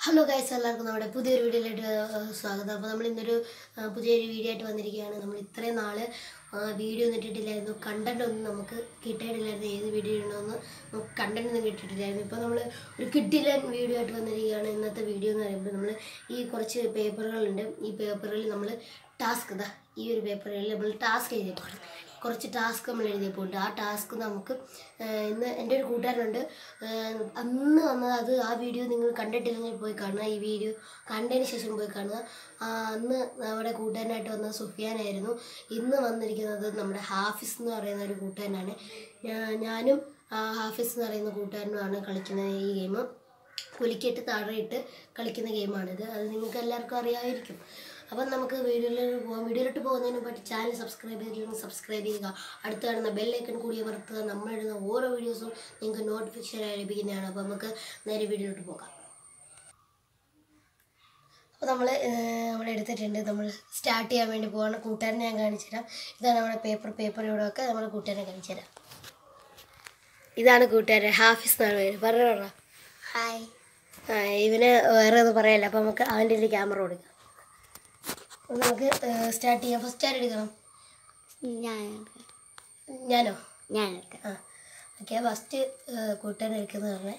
Hello guys എല്ലാവർക്കും നമ്മുടെ പുതിയൊരു വീഡിയോയിലായിട്ട് ആ, സ്വാഗതം അപ്പോൾ നമ്മൾ ഇന്നൊരു ആ, പുതിയൊരു വീഡിയോ ആയിട്ട് വന്നിരിക്കുകയാണ് നമ്മൾ ഇത്രയും നാൾ വീഡിയോ ഒന്നും ഇട്ടിട്ടില്ലായിരുന്നു കണ്ടന്റ് ഒന്നും നമുക്ക് കിട്ടിയിട്ടില്ലായിരുന്നു ഏത് വീഡിയോ ഇടണമെന്ന് നമുക്ക് കണ്ടന്റ് ഒന്നും കിട്ടിയിട്ടില്ലായിരുന്നു ഇപ്പോൾ നമ്മൾ ഒരു കിട്ടില്ല വീഡിയോ ആയിട്ട് വന്നിരിക്കുകയാണ് ഇന്നത്തെ വീഡിയോ എന്ന് പറയുമ്പോൾ നമ്മൾ ഈ കുറച്ച് പേപ്പറുകളുണ്ട് ഈ പേപ്പറുകളിൽ നമ്മൾ ടാസ്ക് ഇതാ ഈ ഒരു പേപ്പറുകളിൽ നമ്മൾ ടാസ്ക് എഴുതിയിട്ടുണ്ട് കുറച്ച് ടാസ്ക് നമ്മൾ എഴുതിയപ്പോൾ ആ ടാസ്ക് നമുക്ക് ആ, ഇന്ന് എൻ്റെ ഒരു കൂട്ടുകാരനുണ്ട് ആ, അന്ന് വന്നത് അത് ആ വീഡിയോ നിങ്ങൾ കണ്ടിട്ടില്ലെങ്കിൽ പോയി കാണുക ഈ വീഡിയോ കണ്ടതിന് ശേഷം പോയി കാണുക ആ, അന്ന് നമ്മുടെ കൂട്ടുകാരനായിട്ട് വന്നത് സുഫിയാനായിരുന്നു ഇന്ന് വന്നിരിക്കുന്നത് നമ്മുടെ ഹാഫിസ് എന്ന് പറയുന്ന ഒരു കൂട്ടുകാരനാണ് ഞാ- ഞാനും ആ, ഹാഫിസ് എന്ന് പറയുന്ന കൂട്ടുകാരനുമാണ് കളിക്കുന്നത് ഈ ഗെയിം കുലിക്കിട്ട് താഴെയിട്ട് കളിക്കുന്ന ഗെയിമാണിത് അത് നിങ്ങൾക്ക് എല്ലാവർക്കും അറിയാമായിരിക്കും അപ്പം നമുക്ക് വീഡിയോയിലോട്ട് പോകാം വീഡിയോയിലോട്ട് പോകുന്നതിന് മുമ്പായിട്ട് ചാനൽ സബ്സ്ക്രൈബ് ചെയ്തില്ലെങ്കിൽ സബ്സ്ക്രൈബ് ചെയ്യുക അടുത്ത് കാണുന്ന ബെല്ലൈക്കൺ കൂടി അമർത്തുക നമ്മളിടുന്ന ഓരോ വീഡിയോസും നിങ്ങൾക്ക് നോട്ടിഫിക്കേഷനായി ലഭിക്കുന്നതാണ് അപ്പോൾ നമുക്ക് നേരെ വീഡിയോയിലോട്ട് പോകാം അപ്പോൾ നമ്മൾ നമ്മൾ എടുത്തിട്ടുണ്ട് നമ്മൾ സ്റ്റാർട്ട് ചെയ്യാൻ വേണ്ടി പോവാണ് കൂട്ടുകാരനെ ഞാൻ കാണിച്ചു തരാം ഇതാണ് നമ്മുടെ പേപ്പർ പേപ്പർ ഇവിടെ ഒക്കെ നമ്മൾ കൂട്ടുകാരനെ കാണിച്ചു തരാം ഇതാണ് കൂട്ടുകാരൻ ഹാഫിസ് എന്നാണ് പേര് പറഞ്ഞു പറഞ്ഞ ഹായ് ആ, ഇവന് വേറെ ഒന്നും പറയാനില്ല അപ്പോൾ നമുക്ക് അവൻ്റെ ഒരു ക്യാമറ കൊടുക്കാം അപ്പോൾ നമുക്ക് സ്റ്റാർട്ട് ചെയ്യാം ഫസ്റ്റ് ആര് എടുക്കണം ഞാൻ ഞാനോ ഞാൻ എടുക്കാം ആ ഓക്കെ ഫസ്റ്റ് കൂട്ടുകാരൻ എടുക്കുന്നത് പറഞ്ഞേ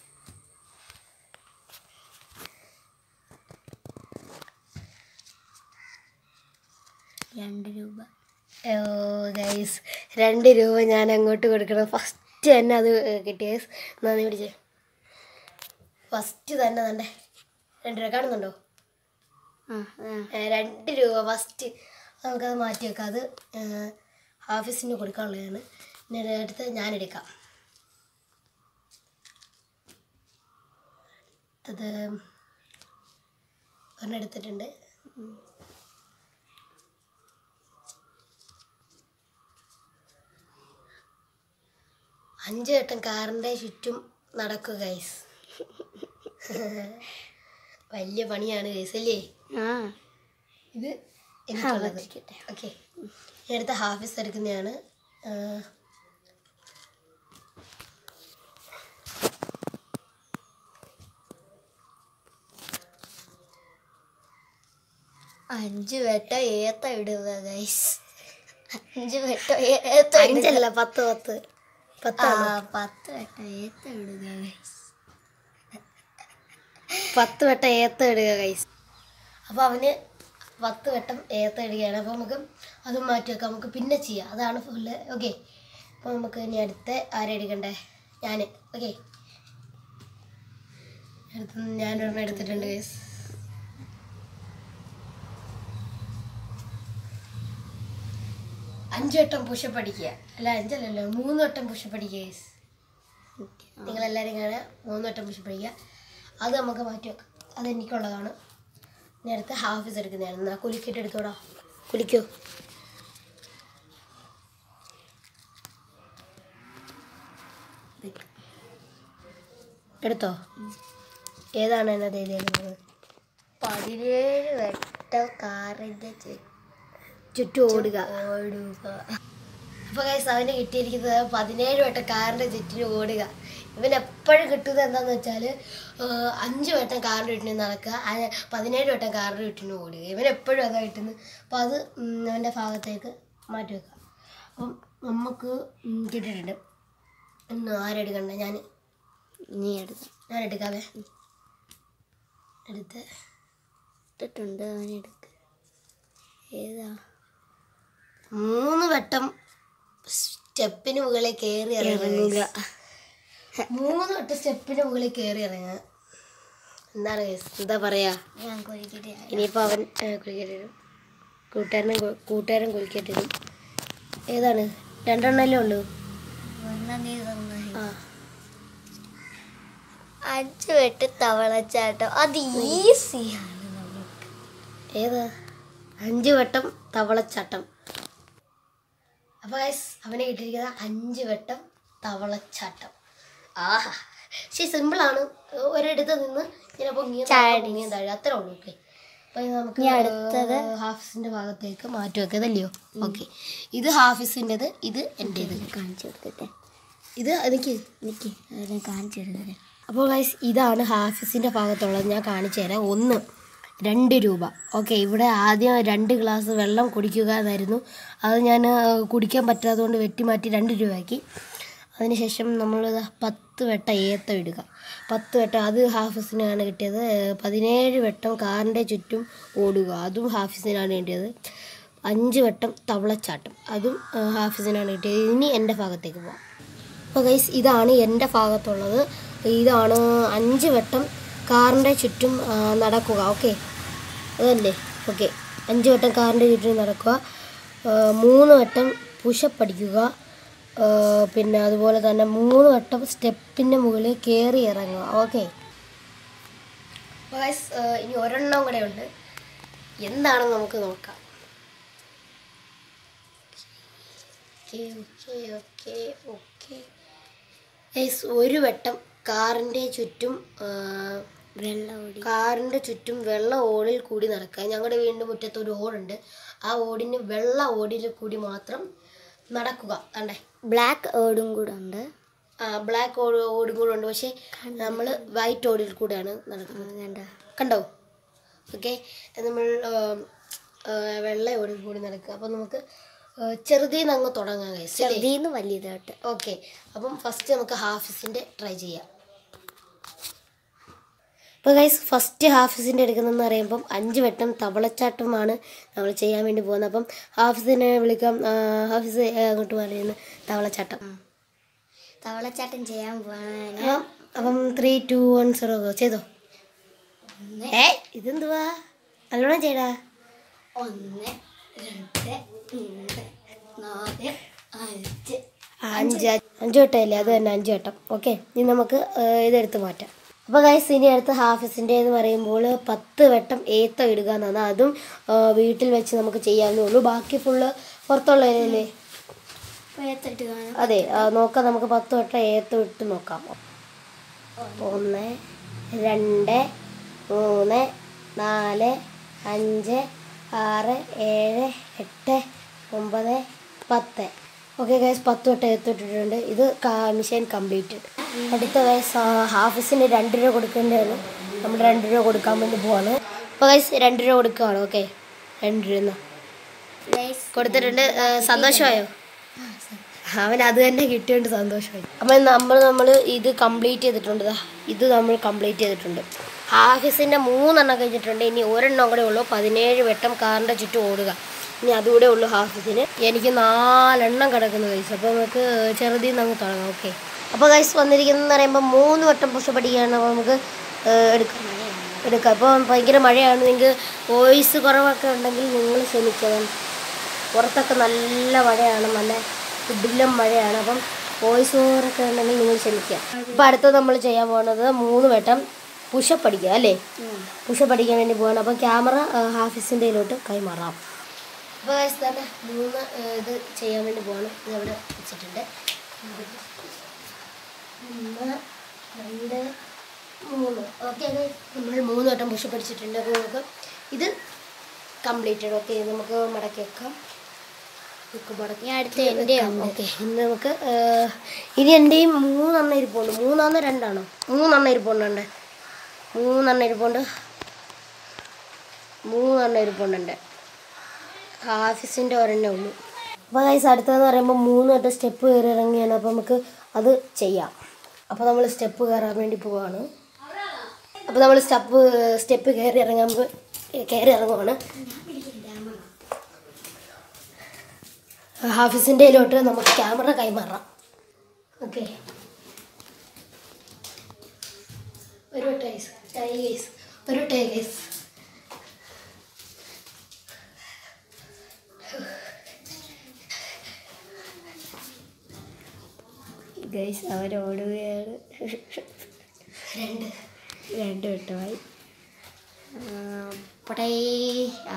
രണ്ട് രൂപ ഓ ഗൈസ് രണ്ട് രൂപ ഞാൻ അങ്ങോട്ട് കൊടുക്കണം ഫസ്റ്റ് തന്നെ അത് കിട്ടിയ ഗൈസ് നന്ദി പിടിച്ചേ ഫസ്റ്റ് തന്നെ തന്നെ രണ്ട് രൂപ കാണുന്നുണ്ടോ ആ ആ ഏ, രണ്ട് രൂപ ഫസ്റ്റ് നമുക്കത് മാറ്റി വെക്കാം അത് ഹാഫീസിന് കൊടുക്കാനുള്ളതാണ് പിന്നെ അടുത്ത് ഞാനെടുക്കാം അടുത്തത് ഒരെണ്ണം എടുത്തിട്ടുണ്ട് അഞ്ച് വട്ടം കാറിൻ്റെ ചുറ്റും നടക്കുക ഗൈസ് വലിയ പണിയാണ് ഗൈസ് അല്ലേ ആ ഇത് എനിക്കുള്ളത് ഓക്കെ ഞാൻ അടുത്ത ഹാഫീസ് എടുക്കുന്നതാണ് ആ, അഞ്ച് വട്ടം ഏത്ത ഇടുക ഗൈസ് അഞ്ച് വട്ടം ഏത്ത ഇടുക. അഞ്ചല്ല പത്ത് പത്ത് ആ പത്താണ് പത്ത് വട്ടം ഏത്ത ഇടുക ഗൈസ് പത്ത് വട്ടം ഏത്ത ഇടുക കൈസ് അപ്പോൾ അവന് പത്ത് വട്ടം ഏത്ത ഇടുകയാണ് അപ്പോൾ നമുക്ക് അതും മാറ്റി വെക്കാം നമുക്ക് പിന്നെ ചെയ്യാം അതാണ് ഫുള്ള് ഓക്കെ അപ്പോൾ നമുക്ക് ഇനി അടുത്ത ആരെ എടുക്കണ്ടേ ഞാൻ ഓക്കെ അടുത്ത് ഞാനൊരെണ്ണം എടുത്തിട്ടുണ്ട് കൈസ് അഞ്ച് വട്ടം പുഷപ്പ് അടിക്കുക അല്ല അഞ്ചല്ലല്ലോ മൂന്ന് വട്ടം പുഷപ്പ് അടിക്കുക കൈസ് നിങ്ങളെല്ലാവരും കാണുക മൂന്ന് വട്ടം പുഷപ്പ് അടിക്കുക അത് നമുക്ക് മാറ്റി വെക്കാം അത് എനിക്കുള്ളതാണ് നേരത്തെ ഹാഫീസ് എടുക്കുന്നതാണ് എന്നാ കുലിക്കിട്ട് എടുത്തോടാ കുലിക്കോ എടുത്തോ ഏതാണ് എന്നത് എഴുതിയത് പതിനേഴ് വട്ടം കാറിൻ്റെ ചുറ്റും ഓടുക ഓടുക അപ്പോൾ കൈസ് അവന് കിട്ടിയിരിക്കുന്നത് പതിനേഴ് വട്ടം കാറിൻ്റെ ചുറ്റിന് ഓടുക ഇവൻ എപ്പോഴും കിട്ടുന്നത് എന്താണെന്ന് വെച്ചാൽ അഞ്ച് വട്ടം കാറിൻ്റെ ചുറ്റിന് നടക്കുക അ- പതിനേഴ് വട്ടം കാറിൻ്റെ ചുറ്റിന് ഓടുക ഇവൻ എപ്പോഴും അതാ കിട്ടുന്നത് അപ്പോൾ അത് ഉം, അവൻ്റെ ഭാഗത്തേക്ക് മാറ്റി വെക്കാം അപ്പം നമുക്ക് ഉം, കിട്ടിയിട്ടുണ്ട് ഇന്ന് ആരെടുക്കണ്ട ഞാൻ നീ എടുക്കാം ഞാൻ എടുക്കാവേ എടുത്ത് ഇട്ടിട്ടുണ്ട് അവനെടുക്ക ഏതാ മൂന്ന് വട്ടം സ്റ്റെപ്പിന് മുകളിൽ കയറി ഇറങ്ങുക മൂന്ന് വട്ടം സ്റ്റെപ്പിന് മുകളിൽ കയറി ഇറങ്ങുക എന്താണ് guys? എന്താ പറയാ ഞാൻ കുഴിക്കട്ടെ ഇനിയിപ്പോൾ അവൻ കുളിക്കട്ടിരും കൂട്ടുകാരനും കു- കൂട്ടുകാരൻ കുളിക്കട്ടിരും ഏതാണ് രണ്ടെണ്ണല്ലേ ഉള്ളൂ ഒന്നാം നീ തന്നെ ആ അഞ്ച് വെട്ട് തവളച്ചാട്ടം അത് ഈസിയാണ് നമുക്ക് ഏതാ അഞ്ച് വട്ടം തവളച്ചട്ടം അപ്പോൾ ഗൈസ് അവനെ കിട്ടിയിരിക്കുന്നത് അഞ്ച് വട്ടം തവളച്ചാട്ടം ആഹാ പക്ഷേ സിമ്പിളാണ് ഒരിടത്ത് നിന്ന് ഇങ്ങനെ പൊങ്ങിയ പൊങ്ങിയ താഴെ അത്രേ ഉള്ളൂ ഓക്കെ അപ്പോൾ നമുക്ക് ഇനി അടുത്തത്? ഹാഫിസിൻ്റെ ഭാഗത്തേക്ക് മാറ്റി വെക്കതല്ലയോ ഓക്കെ ഇത് ഹാഫിസിൻ്റെത് ഇത് എൻ്റേത് കാണിച്ചു കൊടുക്കട്ടെ ഇത് എനിക്ക് എനിക്ക് അതിനെ കാണിച്ചു കൊടുക്കട്ടെ അപ്പോൾ ഗൈസ് ഇതാണ് ഹാഫിസിൻ്റെ ഭാഗത്തുള്ളത് ഞാൻ കാണിച്ചു തരാം ഒന്ന് രണ്ട് രൂപ ഓക്കെ ഇവിടെ ആദ്യം രണ്ട് ഗ്ലാസ് വെള്ളം കുടിക്കുക എന്നായിരുന്നു അത് ഞാൻ ആ, കുടിക്കാൻ പറ്റാത്തതുകൊണ്ട് വെട്ടിമാറ്റി രണ്ട് രൂപയാക്കി അതിനുശേഷം നമ്മൾ ദാ പത്ത് വട്ടം ഏത്തം ഇടുക പത്ത് വട്ടം അത് ഹാഫിസിനാണ് കിട്ടിയത് ഏ, പതിനേഴ് വട്ടം കാറിൻ്റെ ചുറ്റും ഓടുക അതും ഹാഫിസിനാണ് കിട്ടിയത് അഞ്ച് വട്ടം തവളച്ചാട്ടം അതും ആ, ഹാഫിസിനാണ് കിട്ടിയത് ഇനി എൻ്റെ ഭാഗത്തേക്ക് പോകാം അപ്പോൾ ഗൈസ് ഇതാണ് എൻ്റെ ഭാഗത്തുള്ളത് ഇതാണ് അഞ്ച് വട്ടം കാറിൻ്റെ ചുറ്റും ആ, നടക്കുക ഓക്കെ അതല്ലേ ഓക്കെ അഞ്ച് വട്ടം കാറിൻ്റെ ചുറ്റും നടക്കുക ആ, മൂന്ന് വട്ടം പുഷപ്പ് അടിക്കുക ആ, പിന്നെ അതുപോലെ തന്നെ മൂന്ന് വട്ടം സ്റ്റെപ്പിൻ്റെ മുകളിൽ കയറി ഇറങ്ങുക ഓക്കെ ഗൈസ് ഇനി ഒരെണ്ണം കൂടെ ഉണ്ട് എന്താണെന്ന് നമുക്ക് നോക്കാം okay okay okay okay guys ഒരു വട്ടം കാറിൻ്റെ ചുറ്റും ആ, വെള്ളം ഓടി കാറിൻ്റെ ചുറ്റും വെള്ള ഓടിൽ കൂടി നടക്കുക ഞങ്ങളുടെ വീടിൻ്റെ മുറ്റത്ത് ഒരു ഓടുണ്ട് ആ ഓടിന് വെള്ള ഓടിൽ കൂടി മാത്രം നടക്കുക കണ്ടേ ബ്ലാക്ക് ഓടും കൂടെ ഉണ്ട് ആ ബ്ലാക്ക് ഓട് ഓടും കൂടെ ഉണ്ട് പക്ഷേ നമ്മൾ വൈറ്റ് ഓടിൽ കൂടെയാണ് നടക്കുന്നത് കണ്ട കണ്ടോ ഓക്കെ നമ്മൾ ആ, ആ, വെള്ള ഓടിൽ കൂടി നടക്കുക അപ്പം നമുക്ക് ചെറുതീന്ന് അങ്ങ് തുടങ്ങാം guys, അല്ലേ ചെറുതീന്ന് വലിയതായിട്ട് ഓക്കെ അപ്പം ഫസ്റ്റ് നമുക്ക് ഹാഫിസിൻ്റെ ട്രൈ ചെയ്യാം ഇപ്പോൾ ഗൈസ് ഫസ്റ്റ് ഹാഫിസിൻ്റെ എടുക്കുന്നതെന്ന് പറയുമ്പം അഞ്ച് വട്ടം തവളച്ചാട്ടമാണ് നമ്മൾ ചെയ്യാൻ വേണ്ടി പോകുന്നത് അപ്പം ഹാഫിസിനെ വിളിക്കാം ആ, ഹാഫിസ് ഏ, അങ്ങോട്ട് പറയുന്നു തവളച്ചാട്ടം തവളച്ചാട്ടം ചെയ്യാൻ പോവാണ് അപ്പം അപ്പം ത്രീ ടു വൺ സീറോ ചെയ്തോ ഏ ഇതെന്തുവാ നല്ലോണം ചെയ്യടാ ഒന്ന് രണ്ട് മൂന്ന് നാല് അഞ്ച് അഞ്ച് അഞ്ച് വട്ടമല്ലേ അത് തന്നെ അഞ്ച് വട്ടം ഓക്കെ ഇനി നമുക്ക് ആ, ഇതെടുത്ത് മാറ്റാം അപ്പോൾ ഗൈസ് ഇനി അടുത്ത് ഹാഫിസിൻ്റെ എന്ന് പറയുമ്പോൾ പത്ത് വട്ടം ഏത്തം ഇടുക എന്നാണ് അതും ആ, വീട്ടിൽ വെച്ച് നമുക്ക് ചെയ്യാവുന്നേ ഉള്ളൂ ബാക്കി ഫുള്ള് പുറത്തുള്ളതല്ലേ പേത്തിട്ട് കാണാം അതെ ആ, നോക്കാം നമുക്ക് പത്ത് വട്ടം ഏത്തം ഇട്ട് നോക്കാം ഒന്ന് രണ്ട് മൂന്ന് നാല് അഞ്ച് ആറ് ഏഴ് എട്ട് ഒമ്പത് പത്ത് ഓക്കെ ഗൈസ് പത്ത് വട്ടം ഏത്തം ഇട്ടിട്ടുണ്ട് ഇത് മിഷൻ കംപ്ലീറ്റ് അടുത്ത ഗൈസ് ഹാഫിസിന് രണ്ട് രൂപ കൊടുക്കേണ്ടതാണ് നമ്മൾ രണ്ട് രൂപ കൊടുക്കാൻ വേണ്ടി പോവാണ് അപ്പോൾ ഗൈസ് രണ്ട് രൂപ കൊടുക്കുകയാണ് ഓക്കെ രണ്ട് രൂപ എന്നാ കൊടുത്തിട്ടുണ്ട് ആ, സന്തോഷമായോ അവൻ അത് തന്നെ കിട്ടിയോണ്ട് സന്തോഷമായി അപ്പം നമ്മൾ നമ്മൾ ഇത് കംപ്ലീറ്റ് ചെയ്തിട്ടുണ്ട് ദാ ഇത് നമ്മൾ കംപ്ലീറ്റ് ചെയ്തിട്ടുണ്ട് ഹാഫിസിൻ്റെ മൂന്നെണ്ണം കഴിഞ്ഞിട്ടുണ്ട് ഇനി ഒരെണ്ണം കൂടെ ഉള്ളൂ പതിനേഴ് വട്ടം കാറിൻ്റെ ചുറ്റും ഓടുക ഇനി അതുകൂടെ ഉള്ളൂ ഹാഫിസിന് എനിക്ക് നാലെണ്ണം കിടക്കുന്നു കൈസ് അപ്പോൾ നമുക്ക് ചെറുതിൽ നിന്ന് അങ്ങ് തുടങ്ങാം ഓക്കെ അപ്പോൾ കൈസ് വന്നിരിക്കുന്നതെന്ന് പറയുമ്പോൾ മൂന്ന് വട്ടം പുഷ് പഠിക്കുകയാണ് അപ്പോൾ നമുക്ക് ഏഹ്, എടുക്കാം എടുക്കാം അപ്പോൾ ഭയങ്കര മഴയാണ് നിങ്ങൾക്ക് വോയിസ് കുറവൊക്കെ ഉണ്ടെങ്കിൽ നിങ്ങൾ ക്ഷമിക്കണം പുറത്തൊക്കെ നല്ല മഴയാണ് നല്ല ഇടിലും മഴയാണ് അപ്പം വോയിസ് ഓവറൊക്കെ ഉണ്ടെങ്കിൽ നിങ്ങൾ ക്ഷമിക്കുക ഇപ്പം അടുത്തത് നമ്മൾ ചെയ്യാൻ പോകുന്നത് മൂന്ന് വട്ടം പുഷപ്പ് അടിക്കുക അല്ലേ പുഷപ്പ് അടിക്കാൻ വേണ്ടി പോവാണ് അപ്പം ക്യാമറ ഹാഫിസിൻ്റെ ഇതിലോട്ട് കൈമാറാം അപ്പോൾ guys തന്നെ മൂന്ന് ആ, ഇത് ചെയ്യാൻ വേണ്ടി പോവാണ് ഇത് അവിടെ വെച്ചിട്ടുണ്ട് ഒന്ന് രണ്ട് മൂന്ന് ഓക്കെ നമ്മൾ മൂന്ന് വട്ടം പുഷപ്പ് അടിച്ചിട്ടുണ്ട് അപ്പോൾ നമുക്ക് ഇത് കംപ്ലീറ്റഡ് ഓക്കെ നമുക്ക് മടക്കി വെക്കാം നമുക്ക് മടക്കി അടുത്ത എൻ്റെ ഉണ്ട് ഓക്കെ ഇന്ന് നമുക്ക് ഏഹ്, ഇനി എൻ്റെയും മൂന്നെണ്ണം ഇരിപ്പുണ്ട് മൂന്നാന്നോ രണ്ടാണോ മൂന്നെണ്ണം ഇരിപ്പുണ്ടുണ്ട് മൂന്നെണ്ണം ഇരിപ്പുണ്ട് മൂന്നെണ്ണം ഇരിപ്പുണ്ടുണ്ട് ഹാഫിസിൻ്റെ ഒരെണ്ണേ ഉള്ളൂ അപ്പോൾ ഗൈസ് അടുത്തതെന്ന് പറയുമ്പോൾ മൂന്ന് വട്ടം സ്റ്റെപ്പ് കയറി ഇറങ്ങിയാണ് അപ്പോൾ നമുക്ക് അത് ചെയ്യാം അപ്പോൾ നമ്മൾ സ്റ്റെപ്പ് കയറാൻ വേണ്ടി പോവാണ് അപ്പോൾ നമ്മൾ സ്റ്റെപ്പ് സ്റ്റെപ്പ് കയറി ഇറങ്ങാൻ പോ- കയറി ഇറങ്ങുവാണ് ഹാഫിസിൻ്റെ ഇതിലോട്ട് നമുക്ക് ക്യാമറ കൈമാറാം ഓക്കെ ഒരു ടൈസ് ടൈസ് ഒരു ടൈസ് ഗൈസ് അവരോടുകയാണ് രണ്ട് രണ്ട് വട്ടമായി പടേ ആ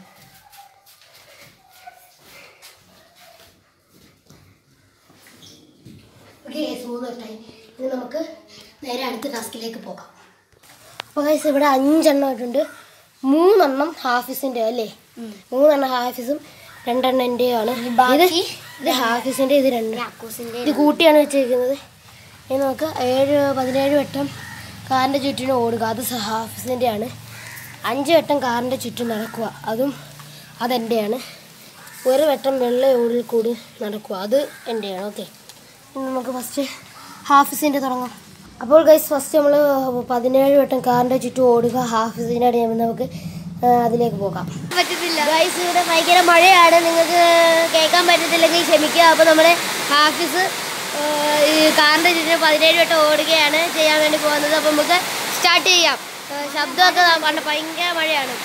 ഓക്കെ ഗൈസ് മൂന്ന് വട്ടമായി ഇനി നമുക്ക് നേരെ അടുത്ത ടാസ്കിലേക്ക് പോകാം അപ്പോൾ ഗൈസ് ഇവിടെ അഞ്ചെണ്ണം ആയിട്ടുണ്ട് മൂന്നെണ്ണം ഹാഫിസിൻ്റെ അല്ലേ മൂന്നെണ്ണം ഹാഫിസും രണ്ടെണ്ണം എൻ്റെയാണ് ഇത് ബാക്കി ഇത് ഹാഫിസിൻ്റെ ഇത് രണ്ട് അക്കൂസിൻ്റെ ഇത് കൂട്ടിയാണ് വെച്ചിരിക്കുന്നത് ഇനി നമുക്ക് ഏഴ് പതിനേഴ് വട്ടം കാറിൻ്റെ ചുറ്റിനും ഓടുക അത് ഹാഫിസിൻ്റെ ആണ് അഞ്ച് വട്ടം കാറിൻ്റെ ചുറ്റും നടക്കുക അതും അതെൻ്റെയാണ് ഒരു വട്ടം വെള്ള ഓടിൽ കൂടി നടക്കുക അത് എൻ്റെയാണ് ഓക്കെ ഇനി നമുക്ക് ഫസ്റ്റ് ഹാഫിസിൻ്റെ തുടങ്ങാം അപ്പോൾ ഗൈസ് ഫസ്റ്റ് നമ്മൾ പതിനേഴ് വട്ടം കാറിൻ്റെ ചുറ്റും ഓടുക ഹാഫിസിൻ്റെ അടിയാകുമ്പോൾ നമുക്ക് ആ, അതിലേക്ക് പോകാം പറ്റത്തില്ല ഗൈസ് ഇവിടെ ഭയങ്കര മഴയാണ് നിങ്ങൾക്ക് കേൾക്കാൻ പറ്റത്തില്ലെങ്കിൽ ക്ഷമിക്കുക അപ്പോൾ നമ്മുടെ ഹാഫിസ് ആ, ഈ കാറിൻ്റെ ചുറ്റും പതിനേഴ് വട്ടം ഓടുകയാണ് ചെയ്യാൻ വേണ്ടി പോകുന്നത് അപ്പോൾ നമുക്ക് സ്റ്റാർട്ട് ചെയ്യാം ആ, ശബ്ദമൊക്കെ കണ്ട ഭയങ്കര മഴയാണ്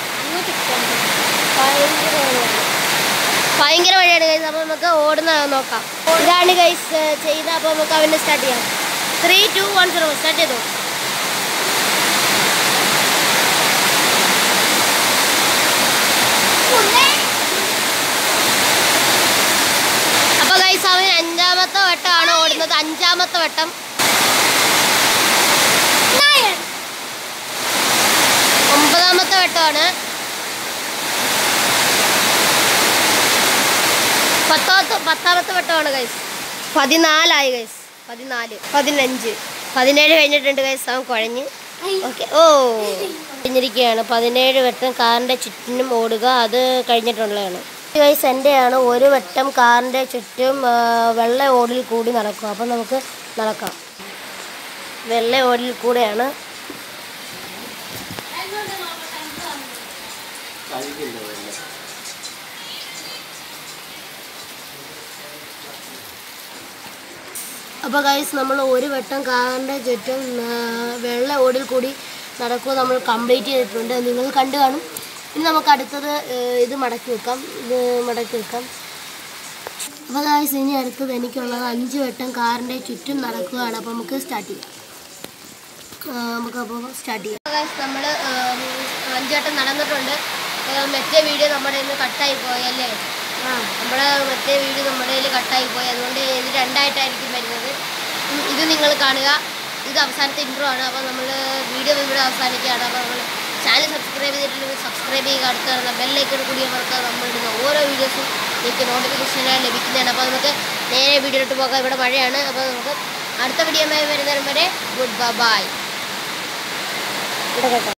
ഭയങ്കര മഴയാണ് ഭയങ്കര മഴയാണ് ഗൈസ് അപ്പോൾ നമുക്ക് ഓടുന്ന നോക്കാം ഇതാണ് ഗൈസ് ചെയ്ത അപ്പോൾ നമുക്ക് അവൻ്റെ സ്റ്റാർട്ട് ചെയ്യാം three two one zero start ചെയ്തു അപ്പോൾ ഗൈസ് അവൻ അഞ്ചാമത്തെ വട്ടമാണ് ഓടുന്നത് അഞ്ചാമത്തെ വട്ടം ഒമ്പതാമത്തെ വട്ടമാണ് പത്താമത്തെ പത്താമത്തെ വട്ടമാണ് ഗൈസ് പതിനാലായി ഗൈസ് പതിനാല് പതിനഞ്ച് പതിനേഴ് കഴിഞ്ഞിട്ടുണ്ട് ഗൈസ് അവൻ കുഴഞ്ഞ് ഓക്കെ ഓ കഴിഞ്ഞിരിക്കുകയാണ് പതിനേഴ് വട്ടം കാറിൻ്റെ ചുറ്റിനും ഓടുക അത് കഴിഞ്ഞിട്ടുള്ളതാണ് ഗൈസ് എൻ്റെയാണ് ഒരു വട്ടം കാറിൻ്റെ ചുറ്റും ആ, വെള്ള ഓടിൽ കൂടി നടക്കും അപ്പം നമുക്ക് നടക്കാം വെള്ള ഓടിൽ കൂടെയാണ് അപ്പോൾ ഗൈസ് നമ്മൾ ഒരു വട്ടം കാറിൻ്റെ ചുറ്റും ആ, വെള്ള ഓടിൽ കൂടി നടക്കുക നമ്മൾ കംപ്ലീറ്റ് ചെയ്തിട്ടുണ്ട് നിങ്ങൾ കണ്ടു കാണും ഇനി നമുക്ക് അടുത്തത് ഏ, ഇത് മടക്കി വെക്കാം ഇത് മടക്കി വെക്കാം അപ്പോൾ ഗൈസ് ഇനി അടുത്തത് എനിക്കുള്ളത് അഞ്ച് വട്ടം കാറിൻ്റെ ചുറ്റും നടക്കുകയാണ് അപ്പോൾ നമുക്ക് സ്റ്റാർട്ട് ചെയ്യാം ആ, നമുക്കപ്പോൾ സ്റ്റാർട്ട് ചെയ്യാം ഗൈസ് നമ്മൾ അഞ്ച് വട്ടം നടന്നിട്ടുണ്ട് ഏ, മറ്റേ വീഡിയോ നമ്മുടെ ഇന്ന് കട്ടായി പോയല്ലേ നമ്മുടെ മറ്റേ വീഡിയോ നമ്മുടെ കയ്യിൽ കട്ടായി പോയി അതുകൊണ്ട് ഇത് രണ്ടായിട്ടായിരിക്കും വരുന്നത് ഉം, ഇത് നിങ്ങൾ കാണുക ഇത് അവസാനത്തെ ഇൻട്രോ ആണ് അപ്പോൾ നമ്മൾ വീഡിയോ ഇവിടെ അവസാനിക്കുകയാണ് അപ്പോൾ നമ്മൾ ചാനൽ സബ്സ്ക്രൈബ് ചെയ്തിട്ടുണ്ടെങ്കിൽ സബ്സ്ക്രൈബ് ചെയ്യുക അടുത്ത് കാണുന്ന ബെല്ലൈക്കൺ കൂടി അവർക്ക് നമ്മളിടുന്ന ഓരോ വീഡിയോസും നിങ്ങൾക്ക് നോട്ടിഫിക്കേഷനായി ലഭിക്കുന്നതാണ് അപ്പോൾ നമുക്ക് നേരെ വീഡിയോയിലോട്ട് പോകാം ഇവിടെ മഴയാണ് അപ്പോൾ നമുക്ക് അടുത്ത വീഡിയോയുമായി വരുന്നതിന് വരെ ഗുഡ് ബൈ ഇവിടെ കേട്ടോ